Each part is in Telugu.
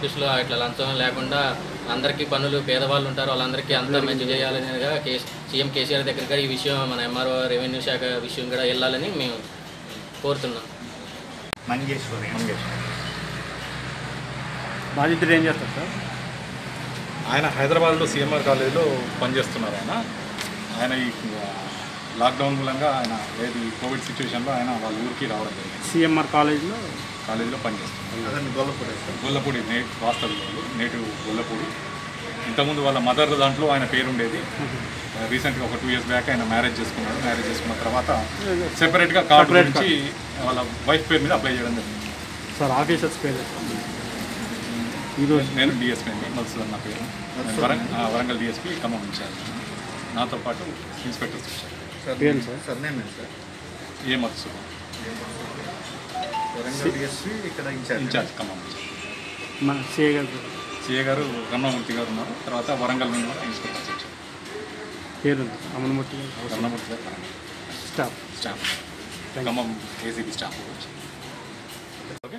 ఆఫీస్లో ఇట్లా లంచం లేకుండా అందరికీ పనులు పేదవాళ్ళు ఉంటారు వాళ్ళందరికీ అంతా మంచి చేయాలనేదిగా కే సీఎం కేసీఆర్ దగ్గరగా ఈ విషయం మన ఎంఆర్ఓ రెవెన్యూ శాఖ విషయం కూడా వెళ్ళాలని మేము కోరుతున్నాం మంగేశ్వరి మంగేశ్వర్ బాధితుడు ఏం చేస్తారు సార్ ఆయన హైదరాబాద్లో సిఎంఆర్ కాలేజీలో పనిచేస్తున్నారు ఆయన ఆయన ఈ ఆ, లాక్డౌన్ మూలంగా ఆయన ఏది కోవిడ్ సిచ్యువేషన్లో ఆయన వాళ్ళ ఊరికి రావడం జరిగింది సిఎంఆర్ కాలేజ్లో కాలేజీలో పనిచేస్తున్నారు అదండి గొల్లపూడి సార్ గొల్లపూడి నే వాస్తవ్యులు వాళ్ళు నేటివ్ గొల్లపూడి ఇంతకుముందు వాళ్ళ మదర్ దాంట్లో ఆయన పేరు ఉండేది రీసెంట్గా ఒక టూ ఇయర్స్ బ్యాక్ ఆయన మ్యారేజ్ చేసుకున్నాడు మ్యారేజ్ చేసుకున్న తర్వాత సెపరేట్గా కార్డు Separate గురించి వాళ్ళ వైఫ్ పేరు మీద అప్లై చేయడం జరిగింది సార్ ఆఫీసర్స్ పేరు చెప్పండి. ఈరోజు నేను డిఎస్పీ అండి మధుసూదన్ నా పేరు నేను వరంగల్ ఆ, వరంగల్ డిఎస్పీ ఖమ్మం ఇన్ఛార్జ్ నాతో పాటు ఇన్స్పెక్టర్స్ వచ్చారు సార్ పేరు సార్? సార్ నేమే sir A Madhusudan Warangal DSP ఇక్కడ ఇన్ఛార్జ్ ఇన్ఛార్జ్ ఖమ్మం మన సిఏ గారు సిఏ గారు రమణమూర్తి గారు ఉన్నారు తర్వాత వరంగల్ నుండి కూడా ఇన్స్పెక్టర్స్ వచ్చారు పేరు ఉంది అమనమూర్తి గారు రమణమూర్తి గారు Warangal. Staff staff Khammam ACB staff వచ్చి ఓకే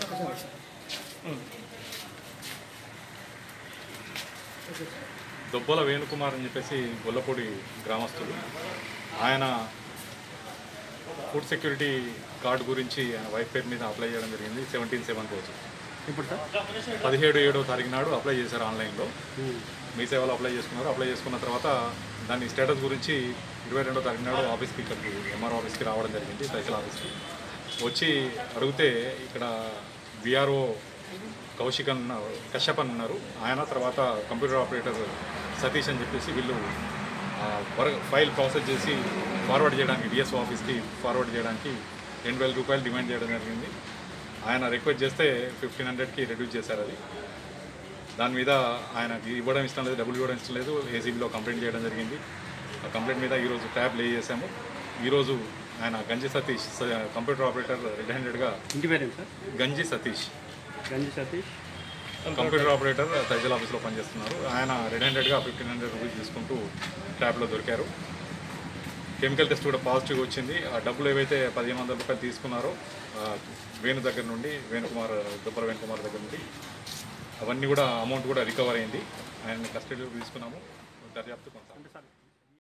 దొబ్బల వేణుకుమార్ అని చెప్పేసి గొల్లపూడి గ్రామస్తులు ఆయన ఫుడ్ సెక్యూరిటీ కార్డు గురించి ఆయన వైఫ్ పేరు మీద అప్లై చేయడం జరిగింది సెవెంటీన్ సెవెన్ రోజు ఇప్పుడు సార్ పదిహేడు ఏడో తారీఖు నాడు అప్లై చేశారు ఆన్లైన్లో మీ సేవలో అప్లై చేసుకున్నారు అప్లై చేసుకున్న తర్వాత దాని స్టేటస్ గురించి ఇరవై రెండో తారీఖు నాడు ఆఫీస్కి ఇక్కడికి ఎంఆర్ ఆఫీస్కి రావడం జరిగింది తహసీల్ ఆఫీస్కి వచ్చి అడిగితే ఇక్కడ విఆర్ఓ కౌశిక్ అన్న కశ్యప్ అని ఉన్నారు ఆయన తర్వాత కంప్యూటర్ ఆపరేటర్ సతీష్ అని చెప్పేసి వీళ్ళు ఆ, వర- ఫైల్ ప్రాసెస్ చేసి ఫార్వర్డ్ చేయడానికి డిఎస్ఓ ఆఫీస్కి ఫార్వర్డ్ చేయడానికి రెండు వేల రూపాయలు డిమాండ్ చేయడం జరిగింది ఆయన రిక్వెస్ట్ చేస్తే ఫిఫ్టీన్ హండ్రెడ్కి రెడ్యూస్ చేశారు అది దాని మీద ఆయనకి ఇవ్వడం ఇష్టం లేదు డబ్బులు ఇవ్వడం ఇష్టం లేదు ఏసీబీలో కంప్లైంట్ చేయడం జరిగింది ఆ కంప్లైంట్ మీద ఈరోజు ట్యాబ్ లే చేశాము ఈరోజు ఆయన గంజి సతీష్ స- కంప్యూటర్ ఆపరేటర్ రెడ్ హ్యాండెడ్గా ఇంటి పేరు ఏంటి సార్ గంజి సతీష్ గంజి సతీష్ కంప్యూటర్ ఆపరేటర్ తహసీల్ ఆఫీస్లో పనిచేస్తున్నారు ఆయన రెడ్ హ్యాండెడ్గా ఫిఫ్టీన్ హండ్రెడ్ రూపీస్ తీసుకుంటూ ట్యాబ్లో దొరికారు కెమికల్ టెస్ట్ కూడా పాజిటివ్ వచ్చింది ఆ డబ్బులు ఏవైతే పదిహేను వందల రూపాయలు తీసుకున్నారో ఆ, వేణు దగ్గర నుండి వేణుకుమార్ దుబ్బల వేణుకుమార్ దగ్గర నుండి అవన్నీ కూడా అమౌంట్ కూడా రికవర్ అయింది ఆయన కస్టడీలో తీసుకున్నాము దర్యాప్తు కొనసాగుతుంది అంటే సార్